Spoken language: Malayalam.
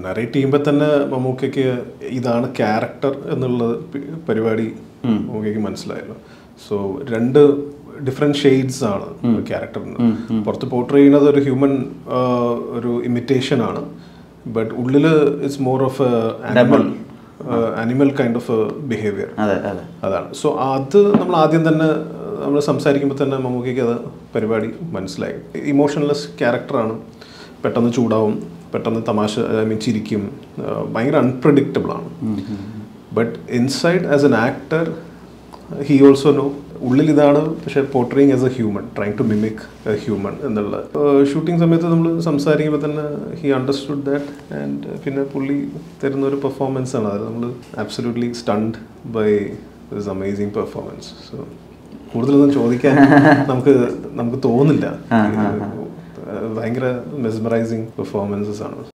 നറേറ്റ് ചെയ്യുമ്പോൾ തന്നെ മമ്മൂക്കയ്ക്ക് ഇതാണ് ക്യാരക്ടർ എന്നുള്ളത് പി- പരിപാടി മമ്മൂക്കയ്ക്ക് മനസ്സിലായല്ലോ സോ രണ്ട് ഡിഫറെന്റ് ഷെയ്ഡ്സ് ആണ് ക്യാരക്ടറിന് പുറത്ത് പോർട്രേ ചെയ്യുന്നത് ഒരു ഹ്യൂമൻ ഒരു ഇമിറ്റേഷൻ ആണ് ബട്ട് ഉള്ളില് it's more of animal animal kind of behaviour അതെ അതെ അതാണ് സോ അത് നമ്മൾ ആദ്യം തന്നെ നമ്മൾ സംസാരിക്കുമ്പോൾ തന്നെ മമ്മൂക്കയ്ക്ക് അത് പരിപാടി മനസ്സിലായി ഇമോഷണലെസ് ക്യാരക്ടറാണ് പെട്ടെന്ന് ചൂടാവും പെട്ടെന്ന് തമാശ ഐ മീൻ ചിരിക്കും ആ, ഭയങ്കര അൺപ്രഡിക്റ്റബിൾ ആണ് but inside as an actor he also know ഉള്ളിൽ ഇതാണ് പക്ഷെ portraying as a human trying to mimic a human എന്നുള്ള ഷൂട്ടിംഗ് സമയത്ത് നമ്മൾ സംസാരിക്കുമ്പോൾ തന്നെ ഹി അണ്ടർസ്റ്റുഡ് ദാറ്റ് ആൻഡ് പിന്നെ പുള്ളി തരുന്ന ഒരു പെർഫോമൻസ് ആണ് അത് നമ്മൾ absolutely stunned by this amazing performance so കൂടുതലൊന്നും ചോദിക്കാൻ നമുക്ക് നമുക്ക് തോന്നില്ല ഭയങ്കര മെസ്മറൈസിങ് പെർഫോമൻസസ് ആണ്